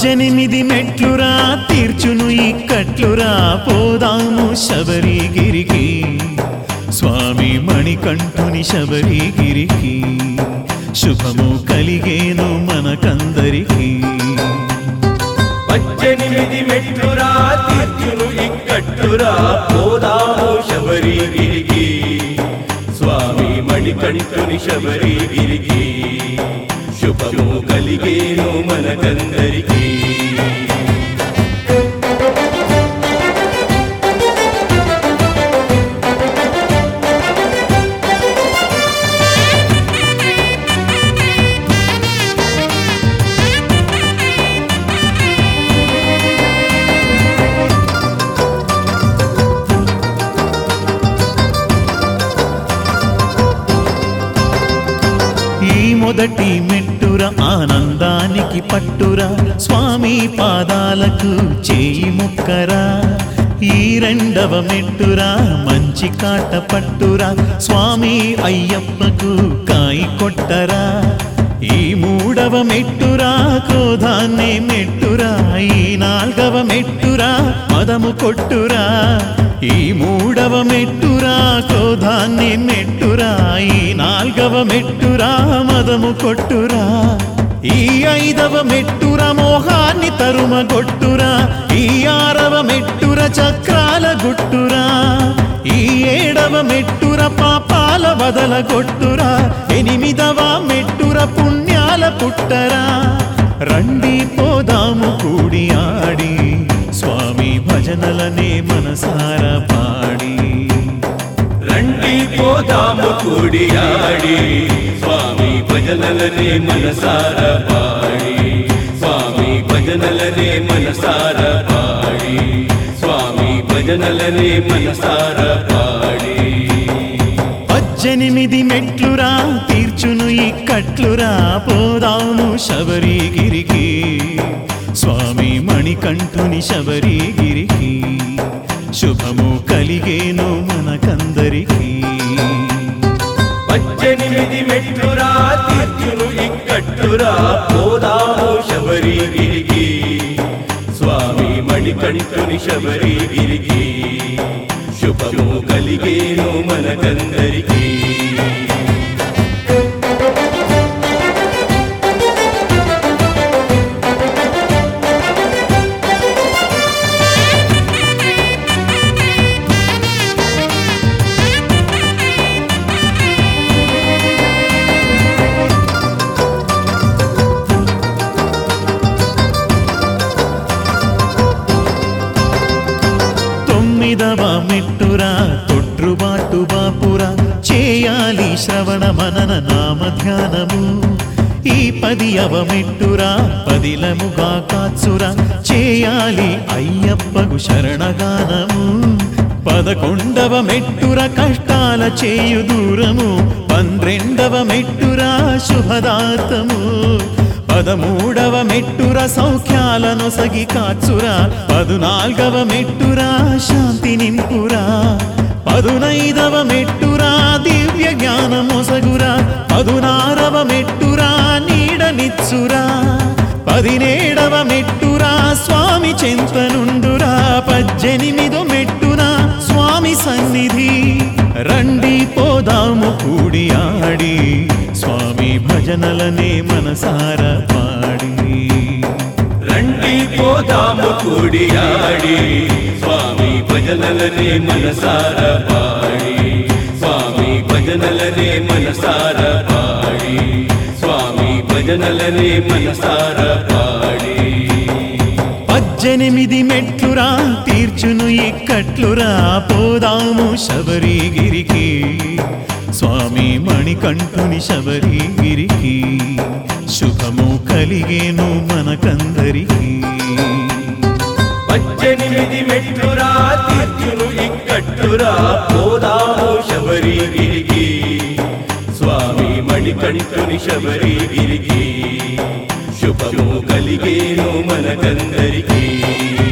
పద్దెనిమిది మెట్లురా తీర్చును ఇక్కట్లురా పోదాము శబరిగిరికి స్వామి మణికంఠుని శబరిగిరికి శుభము కలిగేను మనకందరికీ పద్దెనిమిది మెట్లురా తీర్చును ఇక్కట్టురా పోదాము శబరిగిరికి స్వామి మణికంఠుని శబరిగిరికి శుభము కలిగేను మనకందరికీ ఈ మొదటి మెట్టుర ఆనందానికి పట్టురా స్వామి పాదాలకు చేయి ముక్కరా ఈ రెండవ మెట్టురా మంచి కాట పట్టురా స్వామి అయ్యప్పకు కాయి కొట్టరా ఈ మూడవ మెట్టురా క్రోధాన్ని మెట్టురా ఈ నాల్గవ మెట్టురా మదము కొట్టురా ఈ మూడవ మెట్టురా క్రోధాన్ని మెట్టురా ఈ నాల్గవ మెట్టురా మదము కొట్టురా ఈ ఐదవ మెట్టుర మోహాన్ని తరుమ గొట్టురా ఈ ఆరవ మెట్టుర చక్రాల గుట్టురా ఈ ఏడవ మెట్టుర పాపాల బదల గొట్టురా ఎనిమిదవ మెట్టుర పుణ్యాల పుట్టరా రండి పోదాము కూడి ఆడి స్వామి భజనలనే మనసార పాడి రండి పోదాము కూడి ఆడి స్వామి భజనలనే మనసార పాడి స్వామి భజనలనే మనసార పాడి స్వామి భజనలనే మనసార పాడి పద్దెనిమిది మెట్లురా తీర్చును ఇక్కట్లురా పోదాము శబరిగిరికి స్వామి మణికంఠుని శబరిగిరికి శుభము కలిగేను మనకందరికీ పద్దెనిమిది మెట్లురా తీర్చును ఇక్కట్టురా పోదాము శబరిగిరికి స్వామి మణికంఠుని శబరిగిరికి శుభము కలిగేను మనకందరికీ తొమ్మిదవ మెట్టురా తొట్రుబాటు బాపురా చేయాలి శ్రవణ మనన నామ ధ్యానము ఈ పది అవ మెట్టురా పదిలముగా కాచురా చేయాలి అయ్యప్పగు శరణగానము పదకొండవ మెట్టుర కష్టాల చేయు దూరము పన్నెండవ మెట్టురా శుభదాతము పదమూడవ మెట్టుర సౌఖ్యాలను సగి కాచురా పదునాల్గవ మెట్టురా శాంతి నింపురా పదునైదవ మెట్టురా దివ్య జ్ఞానమొసగురా పదునారవ మెట్టురా నీడనిచ్చురా పదినేడవ మెట్టురా స్వామి చెంతనుండురా పద్దెనిమిదో మెట్టున స్వామి సన్నిధి రండి పోదాము కూడి ఆడి స్వామి భజనలనే మనసార పాడి రండి పోదాము కూడి ఆడి స్వామి భజనలనే మనసార పాడి స్వామి భజనలనే మనసార పాడి స్వామి భజనలనే మనసార పాడి పద్దెనిమిది మెట్లురా తీర్చును ఇక్కట్లురా పోదాము శబరిగిరికి స్వామి మణికంఠుని శబరిగిరికి శుభము కలిగేను మనకందరికీ పద్దెనిమిది మెట్లురా తీర్చును ఇక్కట్టురా పోదాము శబరిగిరికి స్వామి మణికంఠుని శబరిగిరికి శుభము కలిగేను మనకందరికీ